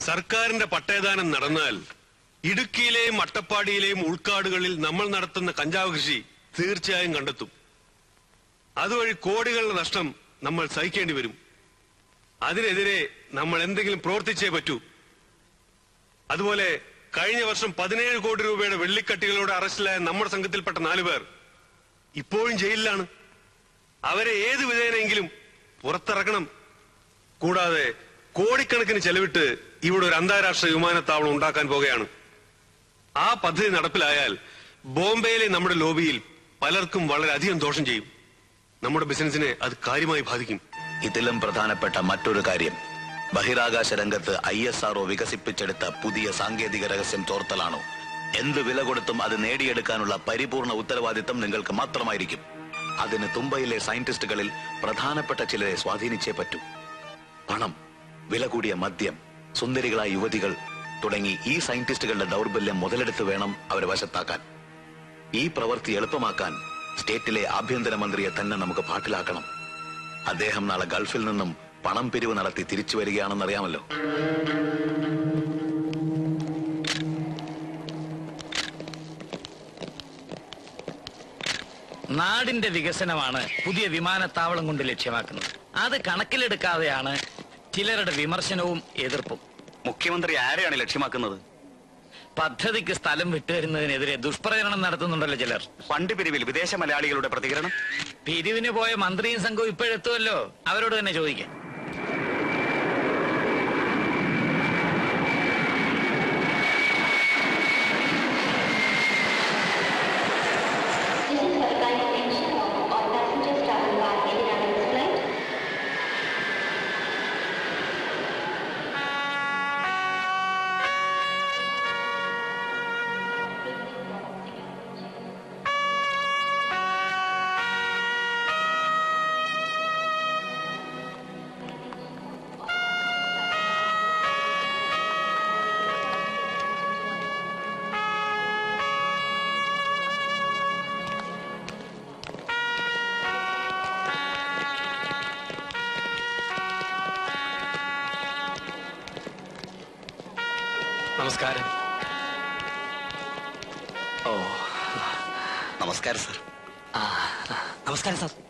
സർക്കാരിന്റെ പട്ടയദാനം നടന്നാൽ ഇടുക്കിയിലെയും അട്ടപ്പാടിയിലെയും ഉൾക്കാടുകളിൽ നമ്മൾ നടത്തുന്ന കഞ്ചാവ് കൃഷി തീർച്ചയായും കണ്ടെത്തും അതുവഴി കോടികളുടെ നഷ്ടം നമ്മൾ സഹിക്കേണ്ടി വരും അതിനെതിരെ നമ്മൾ എന്തെങ്കിലും പ്രവർത്തിച്ചേ പറ്റൂ അതുപോലെ കഴിഞ്ഞ വർഷം പതിനേഴ് കോടി രൂപയുടെ വെള്ളിക്കട്ടികളോട് അറസ്റ്റിലായ നമ്മുടെ സംഘത്തിൽപ്പെട്ട നാലുപേർ ഇപ്പോഴും ജയിലിലാണ് അവരെ ഏത് വിധേനയെങ്കിലും പുറത്തിറക്കണം കൂടാതെ കോടിക്കണക്കിന് ചെലവിട്ട് ഇവിടെ ഒരു അന്താരാഷ്ട്ര വിമാനത്താവളം ഉണ്ടാക്കാൻ പോകുകയാണ് ആ പദ്ധതി നടപ്പിലായാൽ ബോംബെയിലെ നമ്മുടെ ലോബിയിൽ പലർക്കും വളരെയധികം ദോഷം ചെയ്യും നമ്മുടെ ബിസിനസിനെ അത് കാര്യമായി ബാധിക്കും ഇതിലും പ്രധാനപ്പെട്ട മറ്റൊരു കാര്യം ബഹിരാകാശ രംഗത്ത് ഐ എസ് ആർഒ വികസിപ്പിച്ചെടുത്ത പുതിയ സാങ്കേതിക രഹസ്യം ചോർത്തലാണോ എന്ത് വില കൊടുത്തും അത് നേടിയെടുക്കാനുള്ള പരിപൂർണ ഉത്തരവാദിത്തം നിങ്ങൾക്ക് മാത്രമായിരിക്കും അതിന് തുമ്പയിലെ സയന്റിസ്റ്റുകളിൽ പ്രധാനപ്പെട്ട ചിലരെ സ്വാധീനിച്ചേ പറ്റൂ പണം വില കൂടിയ മദ്യം സുന്ദരികളായ യുവതികൾ തുടങ്ങി ഈ സയന്റിസ്റ്റുകളുടെ ദൗർബല്യം മുതലെടുത്ത് വേണം അവരെ വശത്താക്കാൻ ഈ പ്രവൃത്തി എളുപ്പമാക്കാൻ സ്റ്റേറ്റിലെ ആഭ്യന്തരമന്ത്രിയെ തന്നെ നമുക്ക് പാട്ടിലാക്കണം അദ്ദേഹം നാളെ ഗൾഫിൽ നിന്നും പണം പിരിവ് നടത്തി തിരിച്ചു വരികയാണെന്നറിയാമല്ലോ നാടിന്റെ വികസനമാണ് പുതിയ വിമാനത്താവളം കൊണ്ട് ലക്ഷ്യമാക്കുന്നത് അത് കണക്കിലെടുക്കാതെയാണ് ചിലരുടെ വിമർശനവും എതിർപ്പും മുഖ്യമന്ത്രി ആരെയാണ് ലക്ഷ്യമാക്കുന്നത് പദ്ധതിക്ക് സ്ഥലം വിട്ടുതരുന്നതിനെതിരെ ദുഷ്പ്രചരണം നടത്തുന്നുണ്ടല്ലോ ചിലർ ഫണ്ട് പിരിവിൽ വിദേശ മലയാളികളുടെ പ്രതികരണം പിരിവിന് പോയ മന്ത്രിയും സംഘവും ഇപ്പോഴെത്തുമല്ലോ അവരോട് തന്നെ ചോദിക്കാം This is for kind attention of all passengers traveling by Indian Airlines flight. നമസ്കാരം ഓ നമസ്കാരം സർ നമസ്കാരം സാർ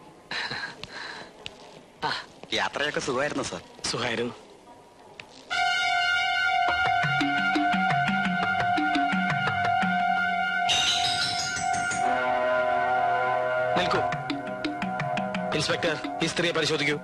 യാത്രയൊക്കെ സുഖമായിരുന്നു സർ സുഖായിരുന്നു നിൽക്കൂ ഇൻസ്പെക്ടർ ഈ സ്ത്രീയെ പരിശോധിക്കൂ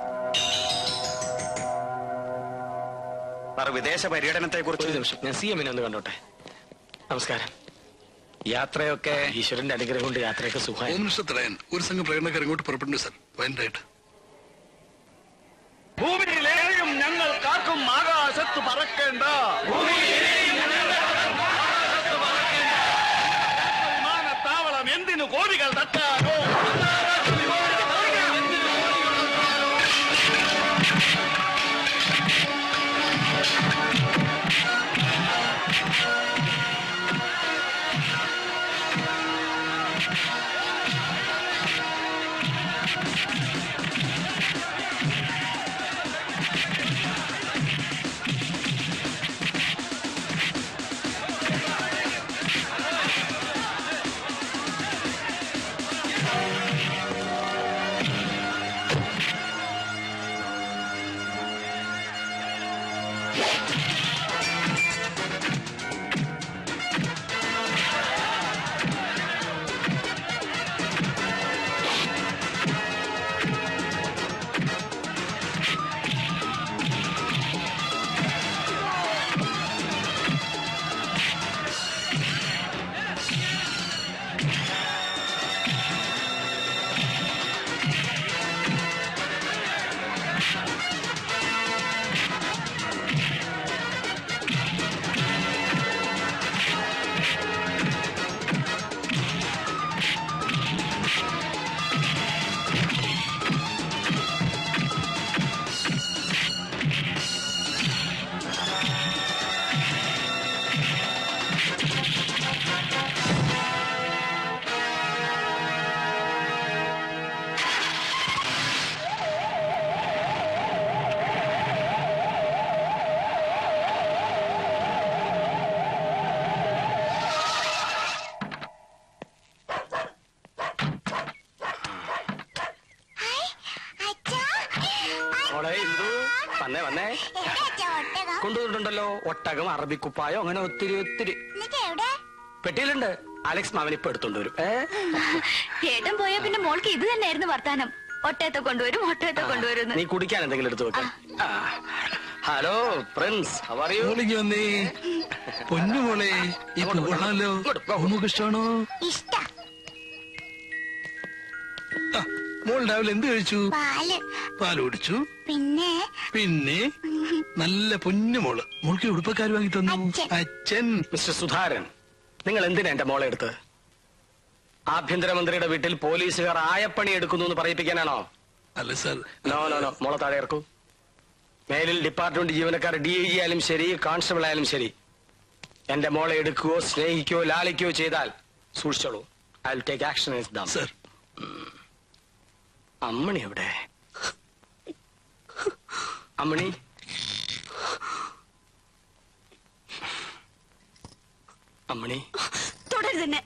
സർ വിദേശ പര്യടനത്തെ ഒരു കുറിച്ച് നിമിഷം ഞാൻ സി എമ്മിനെ ഒന്ന് കണ്ടോട്ടെ നമസ്കാരം യാത്രയൊക്കെ ഈശ്വരന്റെ അനുഗ്രഹം കൊണ്ട് യാത്രയൊക്കെ സുഖമായി ഹോം മിനിസ്റ്റർ തടയാൻ ഒരു സംഘം പ്രകടനക്കാർ ഇങ്ങോട്ട് പുറപ്പെടുന്നു സാർ വയനായിട്ട് ഭൂമിയിലേയും ഞങ്ങൾ കാക്കും ആകാശത്ത് പറക്കേണ്ട വിമാനത്താവളം എന്തിനു കോടികൾ തട്ടാനോ മോളെ ഇന്ദു വന്നേ വന്നേ കൊണ്ടുവന്നിട്ടുണ്ടല്ലോ ഒട്ടകം അറബിക്കുപ്പായോ അങ്ങനെ ഒത്തിരി ഒത്തിരി പെട്ടിയിലുണ്ട് അലക്സ് മാമൻ ഇപ്പൊ എടുത്തോണ്ട് വരും ഏ ഏട്ടൻ പോയാ പിന്നെ മോൾക്ക് ഇത് തന്നെയായിരുന്നു വർത്താനം ഒട്ടയത്തെ കൊണ്ടുവരും ഒട്ടയത്തെ കൊണ്ടുവരും നീ കുടിക്കാൻ എന്തെങ്കിലും എടുത്തു വെക്കാം ഹലോ പ്രിൻസ് ഹവർ യു മോളിക്ക് വന്നേ പൊന്നു മോളെ ഈ പൂ കൊള്ളാലോ നമുക്ക് ഇഷ്ടമാണോ ഇഷ്ട ആ, മോൾ രാവിലെ എന്ത് കഴിച്ചു പാല് പാൽ കുടിച്ചു പിന്നെ പിന്നെ നല്ല പൊന്നു മോള് മോൾക്ക് ഉടുപ്പക്കാർ വാങ്ങി തന്നു അച്ഛൻ. അച്ഛൻ മിസ്റ്റർ സുധാരൻ നിങ്ങൾ എന്തിനാ എന്റെ മോളെ എടുത്തത് ആഭ്യന്തരമന്ത്രിയുടെ വീട്ടിൽ പോലീസുകാർ ആയപ്പണി എടുക്കുന്നു എന്ന് പറയിപ്പിക്കാനാണോ അല്ല സാർ നോ നോ നോ മോളെ താഴെ ഇറക്കൂ മേലിൽ ഡിപ്പാർട്ട്മെന്റ് ജീവനക്കാർ ഡി ഐ ജി ആയാലും ശരി കോൺസ്റ്റബിൾ ആയാലും ശരി എന്റെ മോളെ എടുക്കുകയോ സ്നേഹിക്കുകയോ ലാളിക്കുകയോ ചെയ്താൽ സൂക്ഷിച്ചോളൂ I will take action sir അമ്മണി എവിടെ അമ്മണി അമ്മണി തുടരുതന്നെ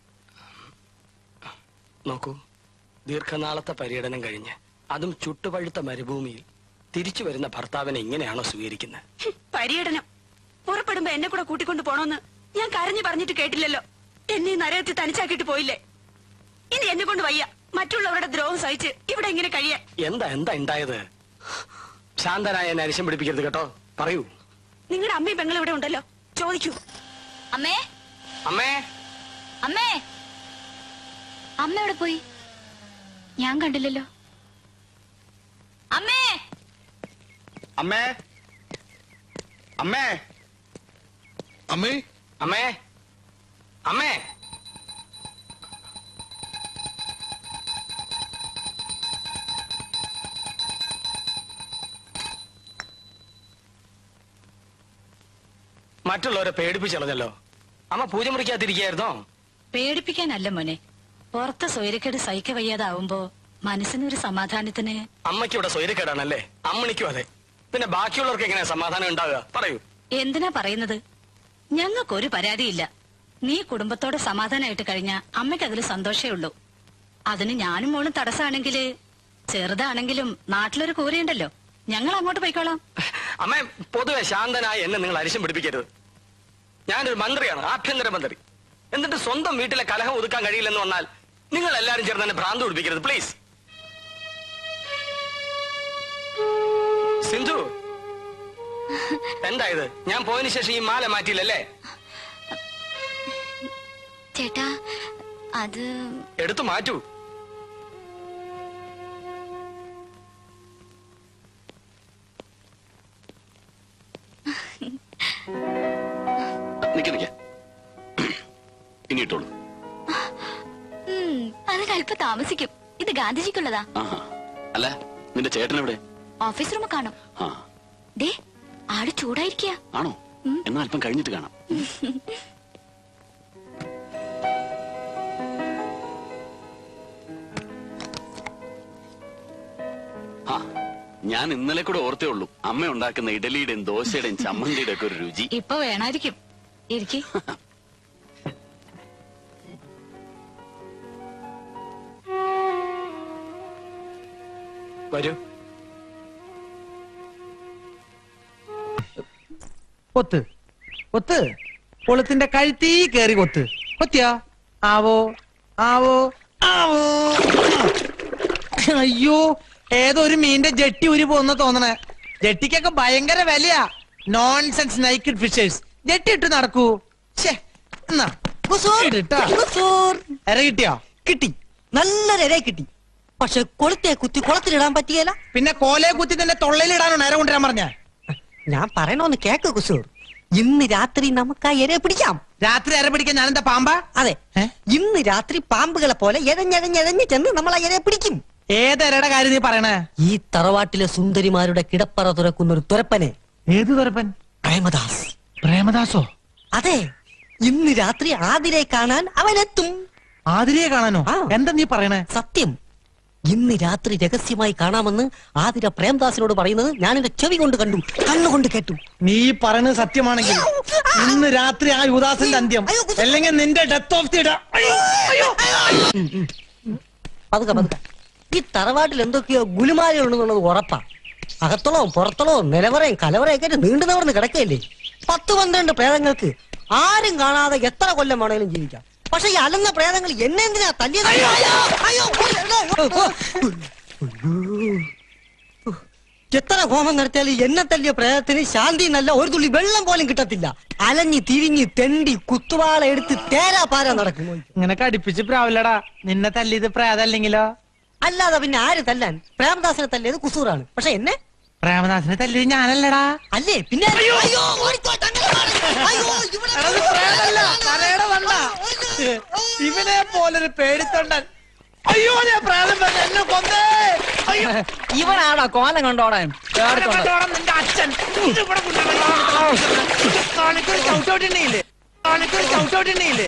നോക്കൂ ദീർഘനാളത്തെ പര്യടനം കഴിഞ്ഞ് അതും ചുട്ടുപഴുത്ത മരുഭൂമിയിൽ തിരിച്ചു വരുന്ന ഭർത്താവിനെ ഇങ്ങനെയാണോ സ്വീകരിക്കുന്നത് പര്യടനം പുറപ്പെടുമ്പോ എന്നെ കൂടെ കൂട്ടിക്കൊണ്ട് പോണോന്ന് ഞാൻ കരഞ്ഞു പറഞ്ഞിട്ട് കേട്ടില്ലല്ലോ എന്നെ ഈ നരകത്തിൽ തനിച്ചാക്കിയിട്ട് പോയില്ലേ ഇനി എന്നെ കൊണ്ട് വയ്യ മറ്റുള്ളവരുടെ ദ്രോഹം സഹിച്ച് ഇവിടെ എങ്ങനെ കഴിയാൻ എന്താ എന്താ ഉണ്ടായത് ശാന്തനായ എന്നെ അരിശം പിടിപ്പിക്കരുത് കേട്ടോ പറയൂ നിങ്ങളുടെ അമ്മയും പെങ്ങളും ഇവിടെ ഉണ്ടല്ലോ ചോദിക്കൂ അമ്മേ അമ്മേ അമ്മേ അമ്മ എവിടെ പോയി ഞാൻ കണ്ടില്ലല്ലോ അമ്മേ അമ്മേ അമ്മേ അമ്മേ അമ്മേ അമ്മേ മറ്റുള്ളവരെ പേടിപ്പിച്ചളഞ്ഞല്ലോ അമ്മ പൂജ മുറിക്കാതിരിക്കായിരുന്നോ പേടിപ്പിക്കാനല്ല മോനെ പുറത്തെ സ്വൈരക്കേട് സഹിക്ക വയ്യാതാവുമ്പോ മനസ്സിനൊരു സമാധാനത്തിന് അമ്മയ്ക്ക് ഇവിടെ സ്വൈരക്കേടാണല്ലേ അമ്മണിക്കും അതെ പിന്നെ ബാക്കിയുള്ളവർക്ക് എങ്ങനെയാ സമാധാനം ഉണ്ടാവുക പറയൂ എന്തിനാ പറയുന്നത് ഞങ്ങൾക്കൊരു പരാതിയില്ല നീ കുടുംബത്തോടെ സമാധാനമായിട്ട് കഴിഞ്ഞ അമ്മയ്ക്ക് അതിൽ സന്തോഷേ ഉള്ളൂ അതിന് ഞാനും മോളും തടസ്സമാണെങ്കില് ചെറുതാണെങ്കിലും നാട്ടിലൊരു കൂരയുണ്ടല്ലോ ഞങ്ങൾ അങ്ങോട്ട് പോയിക്കോളാം അമ്മ പൊതുവെ ശാന്തനായ എന്നെ നിങ്ങൾ അരിശം പിടിപ്പിക്കരുത് ഞാനൊരു മന്ത്രിയാണ് ആഭ്യന്തര മന്ത്രി എന്നിട്ട് സ്വന്തം വീട്ടിലെ കലഹം ഒതുക്കാൻ കഴിയില്ലെന്ന് വന്നാൽ നിങ്ങൾ എല്ലാരും ചേർന്ന് എന്നെ ഭ്രാന്ത് പിടിപ്പിക്കരുത് പ്ലീസ് സിന്ധു എന്താ ഇത് ഞാൻ പോയതിനു ശേഷം ഈ മാല മാറ്റിയില്ലല്ലേ ചേട്ടാ അത് എടുത്തു മാറ്റൂ നിക്ക് നിക്ക് ഇനി ഇട്ടോളൂ ഉം, അതിനല്പം താമസിക്കും ഇത് ഗാന്ധിജിക്കുള്ളതാ ആഹാ അല്ല നിന്റെ ചേട്ടൻ എവിടെ ഓഫീസ് റൂം കാണും ആ ദേ ആള് ചൂടായിരിക്കുക ആണോ എന്നാ അല്പം കഴിഞ്ഞിട്ട് കാണാം ആ ഞാൻ ഇന്നലെ കൂടെ ഓർത്തേ ഉള്ളൂ അമ്മ ഉണ്ടാക്കുന്ന ഇഡലിയുടെയും ദോശയുടെയും ചമ്മന്തിയുടെ ഒക്കെ ഒരു രുചി ഇപ്പൊ വേണമായിരിക്കും ഇരിക്കി വരൂ കൊത്ത് കൊത്ത് കൊളുത്തിന്റെ കഴുത്തീ കേറി കൊത്ത് കൊത്തിയാ ആവോ ആവോ ആവോ അയ്യോ ഏതോ ഒരു മീന്റെ ജെട്ടി ഉരി പോകുന്ന തോന്നണേ ജെട്ടിക്കൊക്കെ ഭയങ്കര വിലയാ നോൺസെൻസ് നൈക്കഡ് ഫിഷേഴ്സ് ജെട്ടി ഇട്ട് നടക്കൂ ഛേ, എന്നാ ഇട്ടാ. ഇര കിട്ടിയോ കിട്ടി നല്ലൊരു ഇര കിട്ടി പക്ഷെ കൊളുത്തെ കുത്തി കുളത്തിലിടാൻ പറ്റിയല്ല പിന്നെ കോലയെ കുത്തി തന്നെ തൊള്ളയിലിടാനോ നേരെ കൊണ്ടുവരാൻ പറഞ്ഞ ഞാൻ പറയണോന്ന് കേക്ക് കുസൂർ ഇന്ന് രാത്രി നമുക്ക് ആ ഇരയെ പിടിക്കാം രാത്രി ഇര പിടിക്കാൻ ഞാനെന്താ പാമ്പാ അതെ ഏ? ഇന്ന് രാത്രി പാമ്പുകളെ പോലെ എഴഞ്ഞഴഞ്ഞഴഞ്ഞ് ചെന്ന് നമ്മൾ ആ ഇരയെ പിടിക്കും ഏത് ഇരയുടെ കാര്യം നീ പറയണേ ഈ തറവാട്ടിലെ സുന്ദരിമാരുടെ കിടപ്പറ തുറക്കുന്ന ഒരു തുരപ്പനെ ഏത് തുറപ്പൻ പ്രേമദാസ് പ്രേമദാസോ അതെ ഇന്ന് രാത്രി ആതിരെ കാണാൻ അവനെത്തും ആതിരയെ കാണാനോ ആ. എന്താ നീ പറയണേ സത്യം ഇന്ന് രാത്രി രഹസ്യമായി കാണാമെന്ന് ആതിര പ്രേംദാസിനോട് പറയുന്നത് ഞാൻ എന്റെ ചെവി കൊണ്ട് കണ്ടു കണ്ണുകൊണ്ട് കേട്ടു നീ പറയുന്നത് സത്യമാണെങ്കിൽ ഇന്ന് രാത്രി ആ യുദാസിന്റെ അന്ത്യം അല്ലെങ്കിൽ നിന്റെ ഡെത്ത് ഓഫ് ദി പതുക്കെ പതുക്കെ ഈ തറവാട്ടിൽ എന്തൊക്കെയോ ഗുലുമാലുണ്ടെന്നുള്ളത് ഉറപ്പാ അകത്തളവും പുറത്തളവും നിലവറയും കലവറയും ഒക്കെ നീണ്ടു നിവർന്ന് കിടക്കയില്ലേ പത്ത് പന്ത്രണ്ട് പ്രേതങ്ങൾക്ക് ആരും കാണാതെ എത്ര കൊല്ലം വേണേലും ജീവിക്കാം പക്ഷെ ഈ അലന്ന പ്രേതങ്ങൾ എന്നെ എന്തിനാ തല്ലിയത് അയ്യോ, അയ്യോ, അയ്യോ. എത്ര ഹോമം നടത്തിയാലും എന്നെ തല്ലിയ പ്രേതത്തിന് ശാന്തി നല്ല ഒരു തുള്ളി വെള്ളം പോലും കിട്ടത്തില്ല അലഞ്ഞി തിരിഞ്ഞ് തെണ്ടി കുത്തുവാള എടുത്ത് തേരാ പാര നടക്കും ഇങ്ങനെ കടിപ്പിച്ച് പ്രാവില്ലടാ നിന്നെ തല്ലിയത് പ്രേതല്ലെങ്കിലോ അല്ലാതെ പിന്നെ ആര് തല്ലാൻ പ്രേമദാസനെ തല്ലിയത് കുസൂറാണ് പക്ഷെ എന്നെ പ്രേമദാസിനെ തല്ലിയത് ഞാനല്ലടാ അല്ലേ പിന്നെ അയ്യോ ഓടിക്കോ, തങ്ങളെ മാറ്. അയ്യോ, ഇവിടെ- എടാ, ഇത് പ്രേതല്ല, കരയുടെ വണ്ട. ഇവനെ പോലൊരു പേടിത്തൊണ്ടൻ അയ്യോ ഞാൻ പ്രേതം പറഞ്ഞ എന്നെ കൊന്നേ അയ്യോ ഇവനാടാ കോലം കണ്ടോടാൻ ഇവിടെ കൊണ്ടുപോണം നിന്റെ അച്ഛൻ ഇത് ഇവിടെ കൊണ്ടുപോണം. കാണിക്കൊരു ചവിട്ടോട്ടിണ്ടേ കാണിക്കൊരു ചവിട്ടോട്ടിണ്ടേ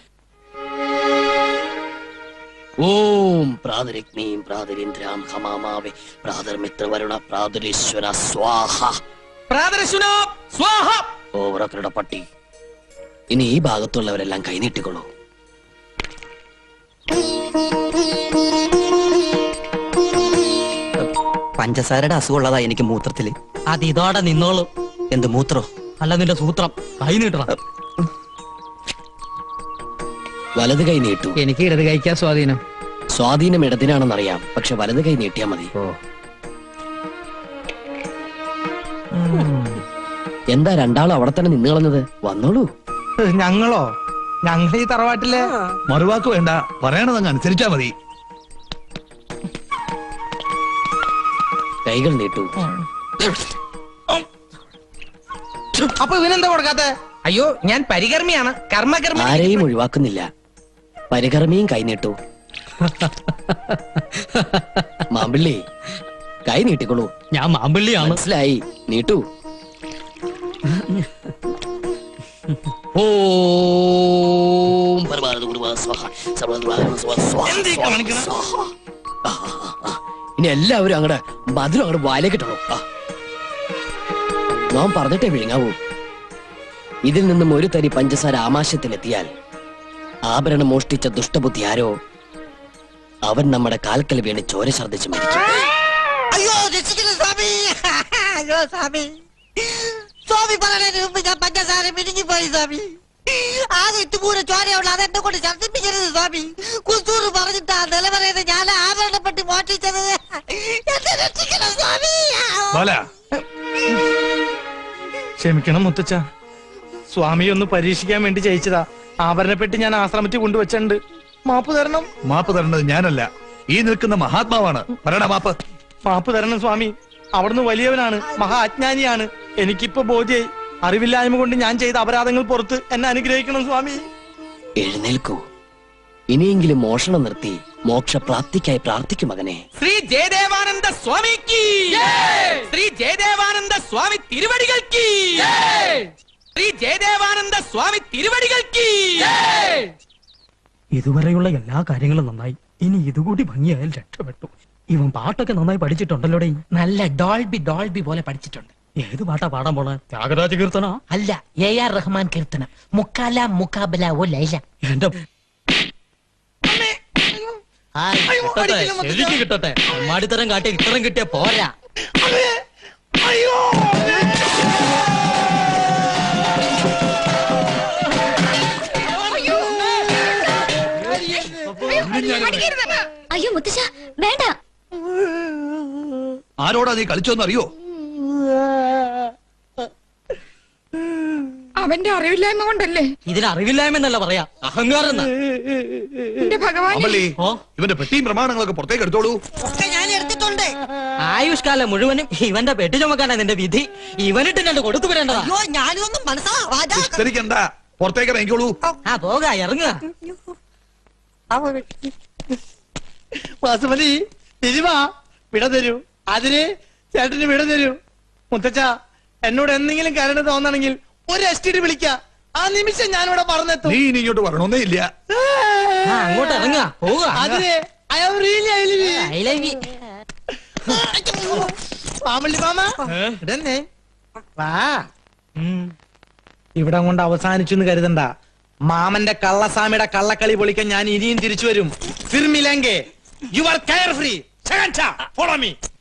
ഓം പ്രാതരഗ്നീം പ്രാതരീന്ദ്രാം ഹമാമാവേ പ്രാതർമിത്രവരുണ പ്രാതരീശ്വര സ്വാഹ പ്രാദർശനോ സ്വാഹ ഓവറക്കരുടെ പട്ടി ഇനി ഈ ഭാഗത്തുള്ളവരെല്ലാം കൈനീട്ടിക്കൊള്ളൂ പഞ്ചസാരയുടെ അസുഖമുള്ളതാ എനിക്ക് മൂത്രത്തില് അത് ഇതോടെ നിന്നോളൂ എന്ത് മൂത്രോ അല്ല നിന്റെ സൂത്രം കൈ നീട്ടണം വലത് കൈ നീട്ടു എനിക്ക് ഇടത് കഴിക്കാൻ സ്വാധീനം സ്വാധീനം ഇടതിനാണെന്നറിയാം പക്ഷെ വലത് കൈ നീട്ടിയാ മതി എന്താ രണ്ടാളും അവിടെ തന്നെ നിന്ന് കളഞ്ഞത് വന്നോളൂ ഞങ്ങളോ ഞങ്ങൾ ഈ തറവാട്ടിലെ മറുവാക്ക് വേണ്ട പറയണതങ്ങ് അനുസരിച്ചാ മതി കൈകൾ നീട്ടു അപ്പൊ ഇവനെന്താ കൊടുക്കാത്തെ അയ്യോ ഞാൻ പരികർമ്മിയാണ് കർമ്മകർമ്മി ആരെയും ഒഴിവാക്കുന്നില്ല പരികർമ്മിയും കൈ നീട്ടു മാമ്പിള്ളി കൈ നീട്ടിക്കൊള്ളൂ ഞാൻ മാമ്പള്ളിയാണ് മനസ്സിലായി നീട്ടു ഓം പരമാനന്ദ ഗുരുവാ സ്വാഹ, സർവ്വധർമ്മാണ സ്വാഹ, സ്വാഹ, എന്തീ സ്വാഹ, കാണിക്കണെ? സ്വാഹ. ആ, ആ, ആ. ഇനി എല്ലാവരും അങ്ങടെ മധുരം അങ്ങോട്ട് വായിലേക്കിട്ടണം ആ. നാം പറഞ്ഞിട്ടേ വിഴുങ്ങാവൂ ഇതിൽ നിന്നും ഒരു തരി പഞ്ചസാര ആമാശയത്തിലെത്തിയാൽ ആഭരണം മോഷ്ടിച്ച ദുഷ്ടബുദ്ധി ആരോ അവൻ നമ്മുടെ കാൽക്കൽ വീണ് ചോര ഛർദ്ദിച്ച് മരിക്കും അയ്യോ രക്ഷിക്കണം സ്വാമി അയ്യോ സ്വാമി സ്വാമി പറയുന്നതിന് മുമ്പ് ഞാൻ പഞ്ചസാര മിനിഞ്ഞു പോയി സ്വാമി ആകെ ഇട്ടുപൂര ചോരയുള്ള അതെന്നെ കൊണ്ട് ഛർദ്ദിപ്പിക്കരുത് സ്വാമി കുസൂറ് പറഞ്ഞിട്ടാ നിലവറയത് ഞാൻ ആഭരണപ്പെട്ട് മോഷ്ടിച്ചത് എന്നെ രക്ഷിക്കണം സ്വാമി ബാല ക്ഷമിക്കണം മുത്തച്ഛ സ്വാമി ഒന്ന് പരീക്ഷിക്കാൻ വേണ്ടി ജയിച്ചതാ ആഭരണപ്പെട്ടി ഞാൻ ആശ്രമത്തിൽ കൊണ്ടുവച്ചിട്ടുണ്ട് മാപ്പ് തരണം മാപ്പ് തരേണ്ടത് ഞാനല്ല ഈ നിൽക്കുന്ന മഹാത്മാവാണ് പറയണ മാപ്പ് മാപ്പ് തരണം സ്വാമി അവിടുന്ന് വലിയവനാണ് മഹാ അജ്ഞാനിയാണ് എനിക്കിപ്പോ ബോധ്യായി അറിവില്ലായ്മ കൊണ്ട് ഞാൻ ചെയ്ത അപരാധങ്ങൾ പുറത്ത് എന്നെ അനുഗ്രഹിക്കണം സ്വാമി എഴുന്നേൽക്കൂ ഇനിയെങ്കിലും മോഷണം നിർത്തി മോക്ഷപ്രാപ്തിക്കായി പ്രാർത്ഥിക്കും മകനെ ശ്രീ ജയദേവാനന്ദ സ്വാമിക്ക് ശ്രീ ജയദേവാനന്ദ സ്വാമി തിരുവടികൾക്ക് ശ്രീ ജയദേവാനന്ദ സ്വാമി തിരുവടികൾക്ക് ഇതുവരെയുള്ള എല്ലാ കാര്യങ്ങളും നന്നായി ഇനി ഇതുകൂടി ഭംഗിയായാൽ രക്ഷപ്പെട്ടു ഇവൻ പാട്ടൊക്കെ നന്നായി പഠിച്ചിട്ടുണ്ടല്ലോടെ നല്ല ഡോൾബി ഡോൾബി പോലെ പഠിച്ചിട്ടുണ്ട് ഏത് പാട്ടാ പാടാൻ പോണ ത്യാഗരാജ കീർത്തന അല്ല എ ആർ റഹ്മാൻ കീർത്തനം മുക്കാല മുക്കാബല ഓ ലൈല എന്റെ ഹായ്. കിട്ടട്ടെ ശരിക്കും കിട്ടട്ടെ അമ്മാടിത്തരം കാട്ടി ഇത്തരം കിട്ടിയ പോരാ അയ്യോ മുത്തശ്ശ വേണ്ട ആരോടാ നീ കളിച്ചോന്ന് അറിയോ അവന്റെ അറിവില്ലായ്മ കൊണ്ടല്ലേ ഇതിന് അറിവില്ലായ്മ എന്നല്ല പറയാ അഹങ്കാരം എന്നാ. എന്റെ ഭഗവാൻ അമ്പള്ളി ഓ ഇവന്റെ പെട്ടിയും പ്രമാണങ്ങളൊക്കെ പുറത്തേക്ക് എടുത്തോളൂ ഒക്കെ ഞാൻ എടുത്തിട്ടുണ്ട് ആയുഷ്കാലം മുഴുവനും ഇവന്റെ പെട്ടി ചുമക്കാനാ നിന്റെ വിധി ഇവനിട്ട് രണ്ട് കൊടുത്തു വരേണ്ടതാ അയ്യോ ഞാനിതൊന്നും മനസ്സിലാവാ വിസ്തരിക്കണ്ട പുറത്തേക്ക് ഇറങ്ങിക്കോളൂ ആ പോക ഇറങ്ങുക വാസുമതി തിരുവാ വിട തരൂ അതിന് ചേട്ടന് വിട തരൂ മുത്തച്ഛ എന്നോട് എന്തെങ്കിലും കരണ് തോന്നണെങ്കിൽ ഒരു എസ് ടി വിളിക്ക ആ നിമിഷം ഞാനിവിടെ പറഞ്ഞെത്തും നീ ഇനി ഇങ്ങോട്ട് വരണോന്നേ ഇല്ല ആ, അങ്ങോട്ട് ഇറങ്ങുക പോവുക അതിന് I am really I love you. I love you. മാമള്ളി മാമ ഇടന്നെ വാ ഇവിടെ കൊണ്ട് അവസാനിച്ചു എന്ന് കരുതണ്ട മാമന്റെ കള്ളസ്വാമിയുടെ കള്ളക്കളി പൊളിക്കാൻ ഞാൻ ഇനിയും തിരിച്ചു വരും ഫിർമിലെങ്കെ you are carefree follow me